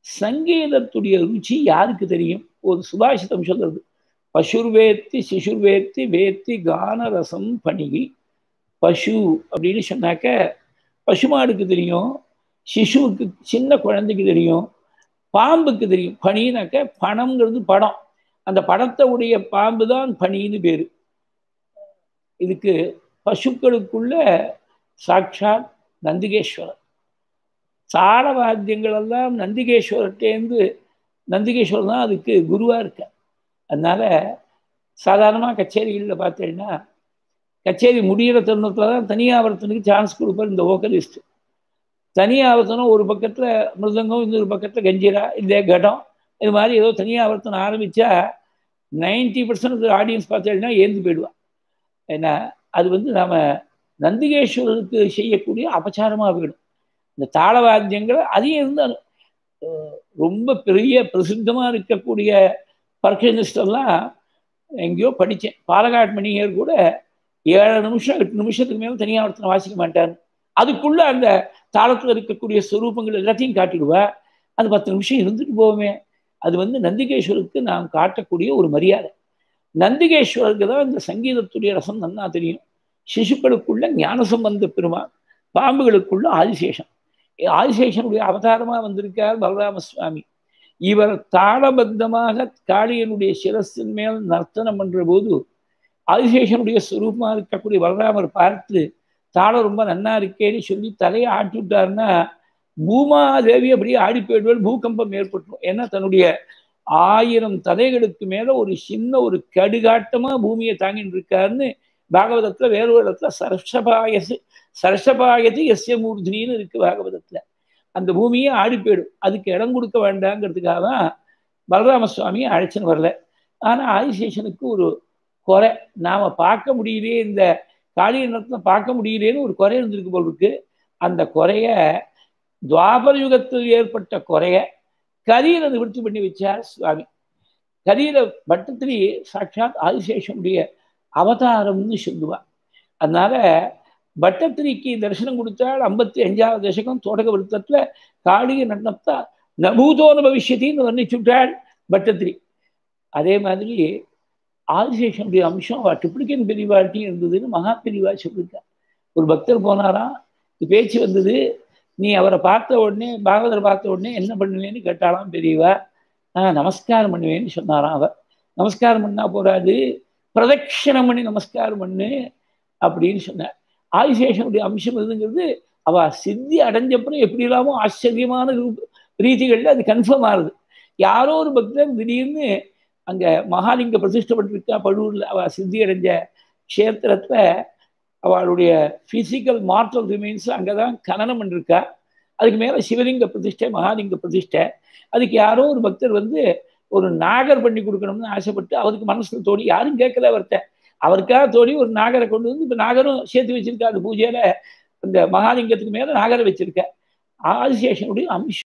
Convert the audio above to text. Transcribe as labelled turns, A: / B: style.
A: சங்கீதத்துடைய ருச்சி யாருக்கு தெரியும் ஒரு சுபாஷிதம் சொல்றது பசுர்வேத்தி சிசுர்வேத்தி வேத்தி கானரசம் பணிகி பசு அப்படின்னு சொன்னாக்க பசுமாடுக்கு தெரியும் சிசுவுக்கு சின்ன குழந்தைக்கு தெரியும் பாம்புக்கு தெரியும் பனினாக்க பணம்ங்கிறது படம் அந்த படத்தை உடைய பாம்பு தான் பனின்னு பேர் இதுக்கு பசுக்களுக்குள்ள சாட்சாத் நந்திகேஸ்வரர் தாள வாத்தியங்கள் எல்லாம் நந்திகேஸ்வரர்கிட்டேருந்து நந்திகேஸ்வரர் தான் அதுக்கு குருவாக இருக்க அதனால சாதாரணமாக கச்சேரிகளில் பார்த்தீங்கன்னா கச்சேரி முடிகிற தருணத்தில் தான் தனியாவர்த்தனுக்கு சான்ஸ் கொடுப்பார் இந்த வோக்கலிஸ்ட் தனியாவர்த்தனம் ஒரு பக்கத்தில் மிருதங்கம் இன்னொரு பக்கத்தில் கஞ்சிரா இல்லை கடம் இது மாதிரி ஏதோ தனியாவர்த்தனம் ஆரம்பித்தா நைன்டி பர்சன்ட் ஆடியன்ஸ் பார்த்தீங்கன்னா ஏந்து போயிடுவான் ஏன்னா அது வந்து நாம் நந்திகேஸ்வரருக்கு செய்யக்கூடிய அபச்சாரமாக போயிடும் இந்த தாளவாத்தியங்கள் அதையும் இருந்து ரொம்ப பெரிய பிரசித்தமாக இருக்கக்கூடிய பர்கனிஸ்டெல்லாம் எங்கேயோ படித்தேன் பாலகாட் மணியர் கூட ஏழு நிமிஷம் எட்டு நிமிஷத்துக்கு மேலே தனியாக ஒருத்தனை வாசிக்க மாட்டார் அதுக்குள்ளே அந்த தாளத்தில் இருக்கக்கூடிய ஸ்வரூபங்கள் எல்லாத்தையும் காட்டிடுவா அது பத்து நிமிஷம் இருந்துட்டு போவோமே அது வந்து நந்திகேஸ்வருக்கு நாம் காட்டக்கூடிய ஒரு மரியாதை நந்திகேஸ்வருக்கு தான் இந்த சங்கீதத்துடைய ரசம் நன்னா தெரியும் சிசுக்களுக்குள்ள ஞானசம்பந்த பெருமான் பாம்புகளுக்குள்ள ஆதிசேஷன் ஆதிசேஷனுடைய அவதாரமாக வந்திருக்கார் பலராம சுவாமி இவர் தாளபத்தமாக காளியனுடைய சிரசின் மேல் நர்த்தனம் பண்ற போது ஆதிசேஷனுடைய சுரூபமாக இருக்கக்கூடிய பலராமர் பார்த்து தாளம் ரொம்ப நன்னா இருக்கேன்னு சொல்லி தலையை ஆட்டி விட்டாருன்னா பூமாதேவி அப்படியே ஆடி போயிடுவார் பூகம்பம் ஏற்பட்டுரும் ஏன்னா தன்னுடைய ஆயிரம் தலைகளுக்கு மேல ஒரு சின்ன ஒரு கடுகாட்டமா பூமியை தாங்கிட்டு இருக்காருன்னு பாகவதத்துல வேறு ஒரு இடத்துல சரஷபாயசு சரஷபாயது எஸ்ய மூர்த்தினின்னு இருக்கு பாகவதத்துல அந்த பூமியே ஆடி போயிடும் அதுக்கு இடம் கொடுக்க வேண்டாங்கிறதுக்காக தான் பலராம சுவாமியை அழைச்சின்னு வரல ஆனா ஆதிசேஷனுக்கு ஒரு குறை நாம பார்க்க முடியலையே இந்த காளிய நேரத்துல பார்க்க முடியலேன்னு ஒரு குறை இருந்திருக்கு போல் இருக்கு அந்த குறைய துவாபர யுகத்தில் ஏற்பட்ட குறைய கரீர நிவர்த்தி பண்ணி வச்சார் சுவாமி கரீர பட்டத்திலே சாட்சாத் ஆதிசேஷனுடைய அவதாரம்னு சொல்லுவா அதனால பட்டத்திரிக்கு தரிசனம் கொடுத்தால் ஐம்பத்தி அஞ்சாவது தசகம் தோடக விருத்தத்துல காளிய நடனத்தா நபூதோன பவிஷ்யத்தின்னு வர்ணிச்சுட்டாள் பட்டத்திரி அதே மாதிரி ஆதிசேஷனுடைய அம்சம் அவ ட்ரிப்ளிகன் பிரிவாட்டியும் இருந்ததுன்னு மகா பிரிவா சொல்லியிருக்கா ஒரு பக்தர் போனாராம் இது பேச்சு வந்தது நீ அவரை பார்த்த உடனே பாகவதரை பார்த்த உடனே என்ன பண்ணுவேன்னு கேட்டாலாம் பெரியவா நான் நமஸ்காரம் பண்ணுவேன்னு சொன்னாராம் அவர் நமஸ்காரம் பண்ணா போறாது பிரதட்சிணம் பண்ணி நமஸ்காரம் பண்ணு அப்படின்னு சொன்னார் ஆதிசேஷனுடைய அம்சம் எதுங்கிறது அவ சித்தி அடைஞ்சப்புறம் எப்படி இல்லாமோ ஆச்சரியமான ரீதிகளில் அது கன்ஃபார்ம் ஆகுது யாரோ ஒரு பக்தர் திடீர்னு அங்க மகாலிங்க பிரதிஷ்டப்பட்டிருக்கா பழுவூர்ல அவ சித்தி அடைஞ்ச க்ஷேத்திரத்துல அவளுடைய பிசிக்கல் மார்டல் ரிமைன்ஸ் அங்கதான் கனனம் பண்ணிருக்கா அதுக்கு மேல சிவலிங்க பிரதிஷ்டை மகாலிங்க பிரதிஷ்டை அதுக்கு யாரோ ஒரு பக்தர் வந்து ஒரு நாகர் பண்ணி கொடுக்கணும்னு ஆசைப்பட்டு அவருக்கு மனசுல தோணி யாரும் கேட்கல அவர்கிட்ட அவருக்காக தோணி ஒரு நாகரை கொண்டு வந்து இப்ப நாகரும் சேர்த்து வச்சிருக்கா அந்த பூஜையில அந்த மகாலிங்கத்துக்கு மேல நாகரை வச்சிருக்க ஆதிசேஷனுடைய அம்சம்